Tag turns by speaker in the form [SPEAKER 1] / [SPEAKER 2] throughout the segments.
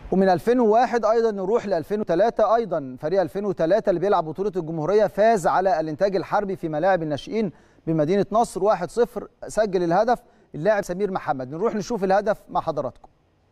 [SPEAKER 1] ومن 2001 ايضا نروح ل 2003 ايضا فريق 2003 اللي بيلعب بطوله الجمهوريه فاز على الانتاج الحربي في ملاعب الناشئين بمدينه نصر 1-0 سجل الهدف اللاعب سمير محمد نروح نشوف الهدف مع حضراتكم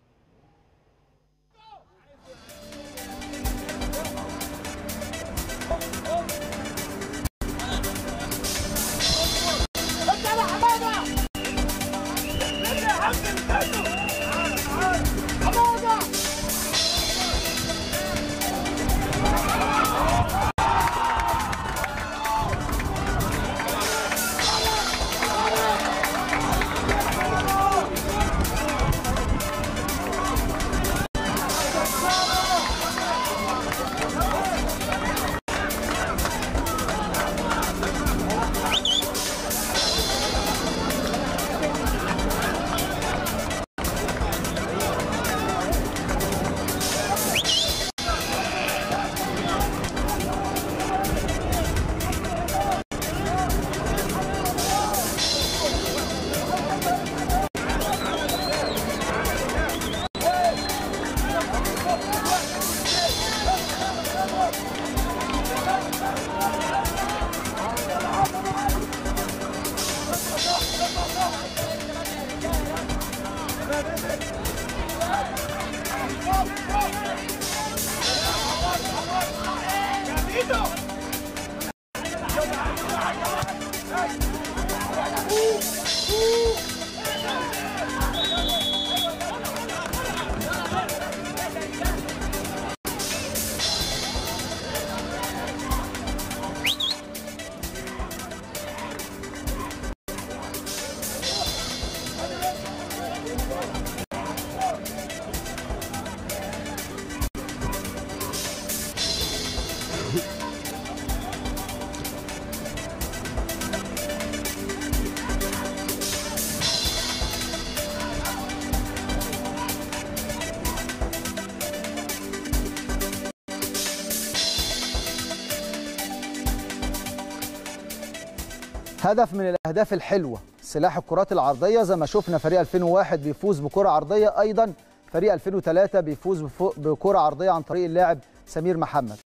[SPEAKER 1] هدف من الاهداف الحلوه سلاح الكرات العرضيه زي ما شفنا فريق 2001 بيفوز بكره عرضيه ايضا فريق 2003 بيفوز بكره عرضيه عن طريق اللاعب سمير محمد